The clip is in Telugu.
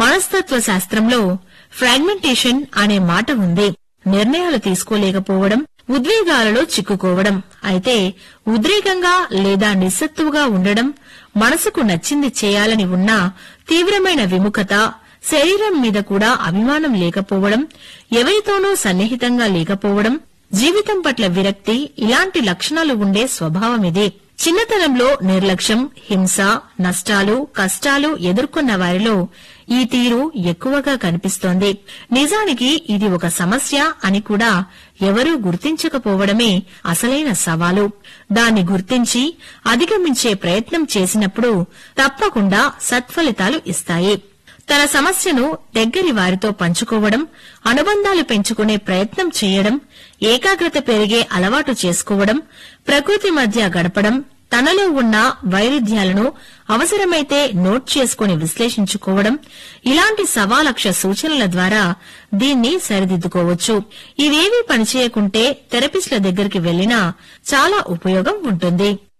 మనస్తత్వ శాస్త్రంలో ఫ్రాగ్మెంటేషన్ అనే మాట ఉంది నిర్ణయాలు తీసుకోలేకపోవడం ఉద్వేగాలలో చిక్కుకోవడం అయితే ఉద్రేకంగా లేదా నిస్సత్తువుగా ఉండడం మనసుకు నచ్చింది చేయాలని ఉన్నా తీవ్రమైన విముఖత శరీరం మీద కూడా అభిమానం లేకపోవడం ఎవరితోనూ సన్నిహితంగా లేకపోవడం జీవితం పట్ల విరక్తి ఇలాంటి లక్షణాలు ఉండే స్వభావం ఇది చిన్నతనంలో నిర్లక్ష్యం హింస నష్టాలు కష్టాలు ఎదుర్కొన్న వారిలో ఈ తీరు ఎక్కువగా కనిపిస్తోంది నిజానికి ఇది ఒక సమస్య అని కూడా ఎవరూ గుర్తించకపోవడమే అసలైన సవాలు దాన్ని గుర్తించి అధిగమించే ప్రయత్నం చేసినప్పుడు తప్పకుండా సత్ఫలితాలు ఇస్తాయి తన సమస్యను దగ్గరి వారితో పంచుకోవడం అనుబంధాలు పెంచుకునే ప్రయత్నం చేయడం ఏకాగ్రత పెరిగే అలవాటు చేసుకోవడం ప్రకృతి మధ్య గడపడం తనలో ఉన్న వైరుధ్యాలను అవసరమైతే నోట్ చేసుకుని విశ్లేషించుకోవడం ఇలాంటి సవాలక్ష సూచనల ద్వారా దీన్ని సరిదిద్దుకోవచ్చు ఇవేవీ పనిచేయకుంటే థెరపిస్టుల దగ్గరికి వెళ్లినా చాలా ఉపయోగం ఉంటుంది